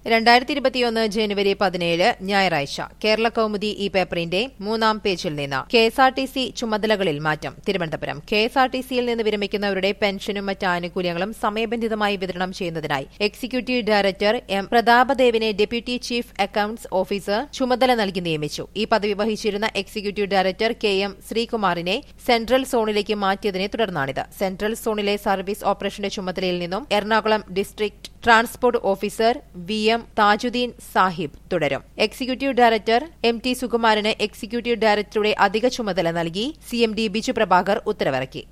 രണ്ടായിരത്തി ഇരുപത്തിയൊന്ന് ജനുവരി പതിനേഴ് ഞായറാഴ്ച കേരള കൌമുദി ഈ പേപ്പറിന്റെ മൂന്നാം പേജിൽ നിന്ന് K S R T C ചുമതലകളിൽ മാറ്റം Thiruvananthapuram K S R T സിയിൽ നിന്ന് വിരമിക്കുന്നവരുടെ പെൻഷനും മറ്റ് ആനുകൂല്യങ്ങളും സമയബന്ധിതമായി വിതരണം ചെയ്യുന്നതിനായി എക്സിക്യൂട്ടീവ് ഡയറക്ടർ എം പ്രതാപദേവിനെ ഡെപ്യൂട്ടി ചീഫ് അക്കൌണ്ട്സ് ഓഫീസർ ചുമതല നൽകി നിയമിച്ചു ഈ പദവി വഹിച്ചിരുന്ന എക്സിക്യൂട്ടീവ് ഡയറക്ടർ കെ എം ശ്രീകുമാറിനെ സെൻട്രൽ സോണിലേക്ക് മാറ്റിയതിനെ തുടർന്നാണിത് സെൻട്രൽ സോണിലെ സർവീസ് ഓപ്പറേഷന്റെ ചുമതലയിൽ നിന്നും Ernakulam district transport officer V M Thajudheen Sahib തുടരും എക്സിക്യൂട്ടീവ് ഡയറക്ടർ എം ടി സുകുമാരന് എക്സിക്യൂട്ടീവ് ഡയറക്ടറുടെ അധിക ചുമതല നൽകി C M D Biju Prabhakar ഉത്തരവിറക്കി